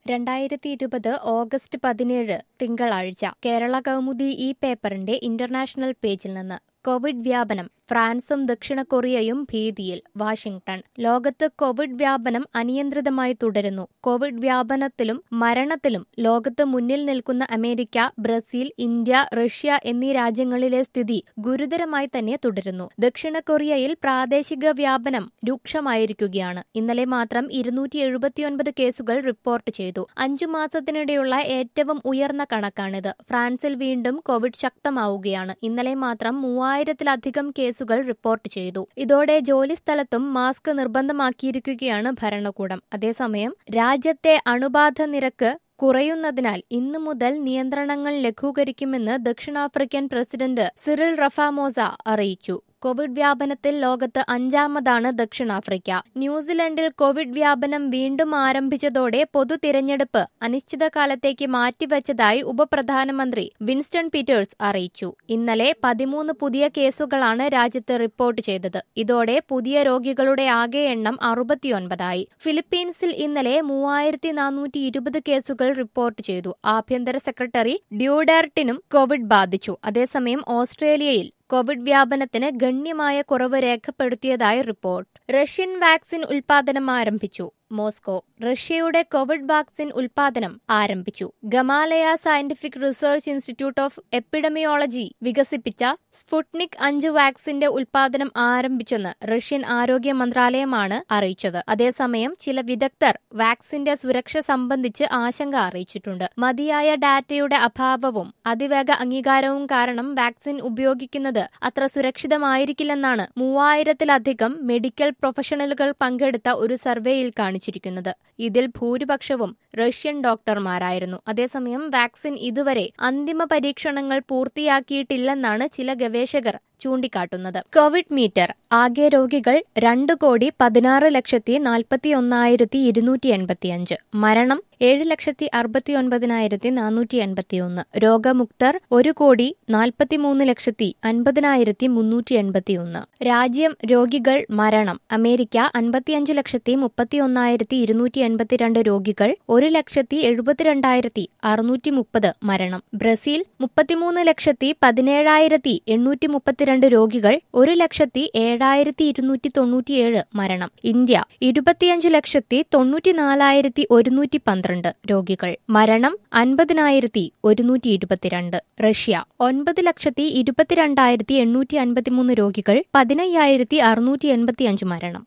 രണ്ടായിരത്തി ഇരുപത് ഓഗസ്റ്റ് പതിനേഴ് തിങ്കളാഴ്ച കേരള കൗമുദി ഈ പേപ്പറിന്റെ ഇന്റർനാഷണൽ പേജിൽ നിന്ന് കോവിഡ് വ്യാപനം ഫ്രാൻസും ദക്ഷിണ കൊറിയയും ഭീതിയിൽ വാഷിംഗ്ടൺ ലോകത്ത് കോവിഡ് വ്യാപനം അനിയന്ത്രിതമായി തുടരുന്നു കോവിഡ് വ്യാപനത്തിലും മരണത്തിലും ലോകത്ത് മുന്നിൽ നിൽക്കുന്ന അമേരിക്ക ബ്രസീൽ ഇന്ത്യ റഷ്യ എന്നീ രാജ്യങ്ങളിലെ സ്ഥിതി ഗുരുതരമായി തന്നെ തുടരുന്നു ദക്ഷിണ കൊറിയയിൽ പ്രാദേശിക വ്യാപനം രൂക്ഷമായിരിക്കുകയാണ് ഇന്നലെ മാത്രം ഇരുന്നൂറ്റി എഴുപത്തിയൊൻപത് കേസുകൾ റിപ്പോർട്ട് ചെയ്തു അഞ്ചു മാസത്തിനിടെയുള്ള ഏറ്റവും ഉയർന്ന കണക്കാണിത് ഫ്രാൻസിൽ വീണ്ടും കോവിഡ് ശക്തമാവുകയാണ് ഇന്നലെ മാത്രം മൂവായിരത്തിലധികം കേസുകൾ റിപ്പോർട്ട് ചെയ്തു ഇതോടെ ജോലിസ്ഥലത്തും മാസ്ക് നിർബന്ധമാക്കിയിരിക്കുകയാണ് ഭരണകൂടം അതേസമയം രാജ്യത്തെ അണുബാധ നിരക്ക് കുറയുന്നതിനാൽ ഇന്നു മുതൽ നിയന്ത്രണങ്ങൾ ലഘൂകരിക്കുമെന്ന് ദക്ഷിണാഫ്രിക്കൻ പ്രസിഡന്റ് സിറിൽ റഫാമോസ അറിയിച്ചു കോവിഡ് വ്യാപനത്തിൽ ലോകത്ത് അഞ്ചാമതാണ് ദക്ഷിണാഫ്രിക്ക ന്യൂസിലൻഡിൽ കോവിഡ് വ്യാപനം വീണ്ടും ആരംഭിച്ചതോടെ പൊതു തിരഞ്ഞെടുപ്പ് അനിശ്ചിതകാലത്തേക്ക് മാറ്റിവച്ചതായി ഉപപ്രധാനമന്ത്രി വിൻസ്റ്റൺ പീറ്റേഴ്സ് അറിയിച്ചു ഇന്നലെ പതിമൂന്ന് പുതിയ കേസുകളാണ് രാജ്യത്ത് റിപ്പോർട്ട് ചെയ്തത് ഇതോടെ പുതിയ രോഗികളുടെ ആകെ എണ്ണം അറുപത്തിയൊൻപതായി ഫിലിപ്പീൻസിൽ ഇന്നലെ മൂവായിരത്തി നാനൂറ്റി ഇരുപത് കേസുകൾ റിപ്പോർട്ട് ചെയ്തു ആഭ്യന്തര സെക്രട്ടറി ഡ്യൂഡാർട്ടിനും കോവിഡ് ബാധിച്ചു അതേസമയം ഓസ്ട്രേലിയയിൽ കോവിഡ് വ്യാപനത്തിന് ഗണ്യമായ കുറവ് രേഖപ്പെടുത്തിയതായി റിപ്പോർട്ട് റഷ്യൻ വാക്സിൻ ഉൽപാദനം ആരംഭിച്ചു മോസ്കോ റഷ്യയുടെ കോവിഡ് വാക്സിൻ ഉൽപാദനം ആരംഭിച്ചു Gamaleya scientific research institute of epidemiology വികസിപ്പിച്ച സ്പുട്നിക് അഞ്ച് വാക്സിന്റെ ഉൽപാദനം ആരംഭിച്ചെന്ന് റഷ്യൻ ആരോഗ്യ മന്ത്രാലയമാണ് അറിയിച്ചത് അതേസമയം ചില വിദഗ്ധർ വാക്സിന്റെ സുരക്ഷ സംബന്ധിച്ച് ആശങ്ക അറിയിച്ചിട്ടുണ്ട് മതിയായ ഡാറ്റയുടെ അഭാവവും അതിവേഗ അംഗീകാരവും കാരണം വാക്സിൻ ഉപയോഗിക്കുന്നത് അത്ര സുരക്ഷിതമായിരിക്കില്ലെന്നാണ് മൂവായിരത്തിലധികം മെഡിക്കൽ പ്രൊഫഷണലുകൾ പങ്കെടുത്ത ഒരു സർവേയിൽ കാണിച്ചിരിക്കുന്നത് ഇതിൽ ഭൂരിപക്ഷവും റഷ്യൻ ഡോക്ടർമാരായിരുന്നു അതേസമയം വാക്സിൻ ഇതുവരെ അന്തിമ പരീക്ഷണങ്ങൾ പൂർത്തിയാക്കിയിട്ടില്ലെന്നാണ് ചില ഗവേഷകർ ചൂണ്ടിക്കാട്ടുന്നത് കോവിഡ് മീറ്റർ ആകെ രോഗികൾ രണ്ട് കോടി പതിനാറ് ലക്ഷത്തി നാൽപ്പത്തി ഒന്നായിരത്തി ഇരുന്നൂറ്റി എൺപത്തിയഞ്ച് മരണം ഏഴ് ലക്ഷത്തി അറുപത്തി ഒൻപതിനായിരത്തി നാനൂറ്റി എൺപത്തിയൊന്ന് രോഗമുക്തർ ഒരു കോടി നാൽപ്പത്തിമൂന്ന് ലക്ഷത്തി അൻപതിനായിരത്തി മുന്നൂറ്റി എൺപത്തിയൊന്ന് രാജ്യം രോഗികൾ മരണം അമേരിക്ക അൻപത്തിയഞ്ച് ലക്ഷത്തി മുപ്പത്തി ഒന്നായിരത്തി ഇരുന്നൂറ്റി എൺപത്തിരണ്ട് രോഗികൾ ഒരു ലക്ഷത്തി എഴുപത്തിരണ്ടായിരത്തി അറുന്നൂറ്റി മുപ്പത് മരണം ബ്രസീൽ മുപ്പത്തിമൂന്ന് ലക്ഷത്തി പതിനേഴായിരത്തി എണ്ണൂറ്റി മുപ്പത്തിരണ്ട് രോഗികൾ ഒരു ലക്ഷത്തി ഏഴായിരത്തി ഇരുന്നൂറ്റി തൊണ്ണൂറ്റിയേഴ് മരണം ഇന്ത്യ ഇരുപത്തിയഞ്ച് ലക്ഷത്തി തൊണ്ണൂറ്റിനാലായിരത്തി ഒരുന്നൂറ്റി പന്ത്രണ്ട് രോഗികൾ മരണം അൻപതിനായിരത്തി ഒരുന്നൂറ്റി ഇരുപത്തിരണ്ട് റഷ്യ ഒൻപത് ലക്ഷത്തി ഇരുപത്തിരണ്ടായിരത്തി എണ്ണൂറ്റി അൻപത്തിമൂന്ന് രോഗികൾ പതിനയ്യായിരത്തി അറുന്നൂറ്റി എൺപത്തിയഞ്ച് മരണം